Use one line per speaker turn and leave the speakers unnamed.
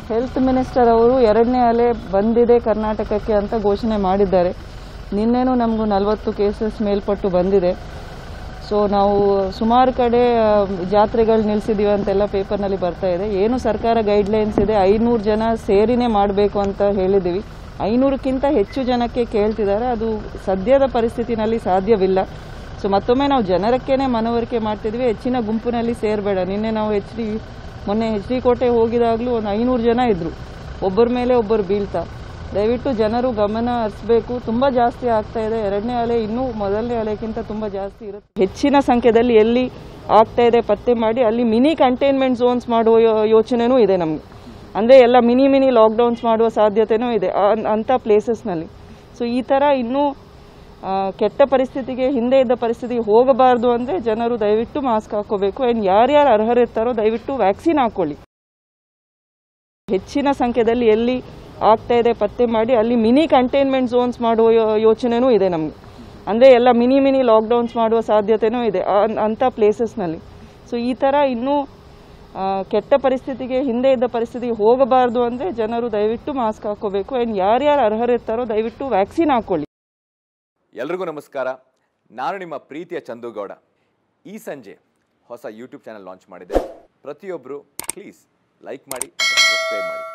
health minister ಅವರು ಎರಡನೇ ಅಲೆ ಬಂದಿದೆ ಕರ್ನಾಟಕಕ್ಕೆ ಅಂತ ಘೋಷಣೆ ಮಾಡಿದ್ದಾರೆ ನಿನ್ನೆನೂ ನಮಗೂ ನಲವತ್ತು ಕೇಸಸ್ ಮೇಲ್ಪಟ್ಟು ಬಂದಿದೆ ಸೊ ನಾವು ಸುಮಾರು ಕಡೆ ಜಾತ್ರೆಗಳು ನಿಲ್ಲಿಸಿದ್ದೀವಿ ಅಂತೆಲ್ಲ ಪೇಪರ್ನಲ್ಲಿ ಬರ್ತಾ ಇದೆ ಏನು ಸರ್ಕಾರ ಗೈಡ್ಲೈನ್ಸ್ ಇದೆ ಐನೂರು ಜನ ಸೇರಿನೇ ಮಾಡಬೇಕು ಅಂತ ಹೇಳಿದ್ದೀವಿ ಐನೂರಕ್ಕಿಂತ ಹೆಚ್ಚು ಜನಕ್ಕೆ ಕೇಳ್ತಿದ್ದಾರೆ ಅದು ಸದ್ಯದ ಪರಿಸ್ಥಿತಿನಲ್ಲಿ ಸಾಧ್ಯವಿಲ್ಲ ಸೊ ಮತ್ತೊಮ್ಮೆ ನಾವು ಜನರಕ್ಕೇನೆ ಮನವರಿಕೆ ಮಾಡ್ತಿದ್ವಿ ಹೆಚ್ಚಿನ ಗುಂಪಿನಲ್ಲಿ ಸೇರಬೇಡ ನಿನ್ನೆ ನಾವು ಎಚ್ ಡಿ ಮೊನ್ನೆ ಎಚ್ ಡಿ ಕೋಟೆ ಹೋಗಿದಾಗಲೂ ಒಂದು ಐನೂರು ಜನ ಇದ್ದರು ಒಬ್ಬರ ಮೇಲೆ ಒಬ್ಬರು ಬೀಳ್ತಾ ದಯವಿಟ್ಟು ಜನರು ಗಮನ ಹರಿಸ್ಬೇಕು ತುಂಬ ಜಾಸ್ತಿ ಆಗ್ತಾ ಇದೆ ಎರಡನೇ ಅಲೆ ಇನ್ನೂ ಮೊದಲನೇ ಅಲೆಗಿಂತ ತುಂಬ ಜಾಸ್ತಿ ಇರುತ್ತೆ ಹೆಚ್ಚಿನ ಸಂಖ್ಯೆಯಲ್ಲಿ ಎಲ್ಲಿ ಆಗ್ತಾ ಇದೆ ಪತ್ತೆ ಮಾಡಿ ಅಲ್ಲಿ ಮಿನಿ ಕಂಟೈನ್ಮೆಂಟ್ ಝೋನ್ಸ್ ಮಾಡುವ ಯೋ- ಯೋಚನೆನೂ ಇದೆ ನಮಗೆ ಅಂದರೆ ಎಲ್ಲ ಮಿನಿ ಮಿನಿ ಲಾಕ್ಡೌನ್ಸ್ ಮಾಡುವ ಸಾಧ್ಯತೆನೂ ಇದೆ ಆ- ಅಂಥ ಪ್ಲೇಸಸ್ನಲ್ಲಿ ಸೊ ಈ ಥರ ಇನ್ನೂ ಆ, ಕೆಟ್ಟ ಪರಿಸ್ಥಿತಿಗೆ ಹಿಂದೆ ಇದ್ದ ಪರಿಸ್ಥಿತಿಗೆ ಹೋಗಬಾರ್ದು ಅಂದರೆ ಜನರು ದಯವಿಟ್ಟು ಮಾಸ್ಕ್ ಹಾಕೋಬೇಕು ಆ್ಯಂಡ್ ಯಾರ್ಯಾರು ಅರ್ಹರಿರ್ತಾರೋ ದಯವಿಟ್ಟು ವ್ಯಾಕ್ಸಿನ್ ಹಾಕೊಳ್ಳಿ ಹೆಚ್ಚಿನ ಸಂಖ್ಯೆಯಲ್ಲಿ ಎಲ್ಲಿ ಆಗ್ತಾ ಇದೆ ಪತ್ತೆ ಮಾಡಿ ಅಲ್ಲಿ ಮಿನಿ ಕಂಟೈನ್ಮೆಂಟ್ ಝೋನ್ಸ್ ಮಾಡುವ ಯೋ- ಯೋಚನೆನೂ ಇದೆ ನಮಗೆ ಅಂದರೆ ಎಲ್ಲ ಮಿನಿ ಮಿನಿ ಲಾಕ್ಡೌನ್ಸ್ ಮಾಡುವ ಸಾಧ್ಯತೆನೂ ಇದೆ ಆ- ಅಂಥ ಪ್ಲೇಸಸ್ನಲ್ಲಿ ಸೊ ಈ ಥರ ಇನ್ನೂ ಆ, ಕೆಟ್ಟ ಪರಿಸ್ಥಿತಿಗೆ ಹಿಂದೆ ಇದ್ದ ಪರಿಸ್ಥಿತಿಗೆ ಹೋಗಬಾರ್ದು ಅಂದರೆ ಜನರು ದಯವಿಟ್ಟು ಮಾಸ್ಕ್ ಹಾಕೋಬೇಕು ಆ್ಯಂಡ್ ಯಾರ್ಯಾರು ಅರ್ಹರಿರ್ತಾರೋ ದಯವಿಟ್ಟು ವ್ಯಾಕ್ಸಿನ್ ಹಾಕೊಳ್ಳಿ
ಎಲ್ರಿಗೂ ನಮಸ್ಕಾರ ನಾನು ನಿಮ್ಮ ಪ್ರೀತಿಯ ಚಂದುಗೌಡ ಈ ಸಂಜೆ ಹೊಸ ಯೂಟ್ಯೂಬ್ ಚಾನಲ್ ಲಾಂಚ್ ಮಾಡಿದೆ ಪ್ರತಿಯೊಬ್ಬರು ಪ್ಲೀಸ್ ಲೈಕ್ ಮಾಡಿ ಸಬ್ಸ್ಕ್ರೈಬ್ ಮಾಡಿ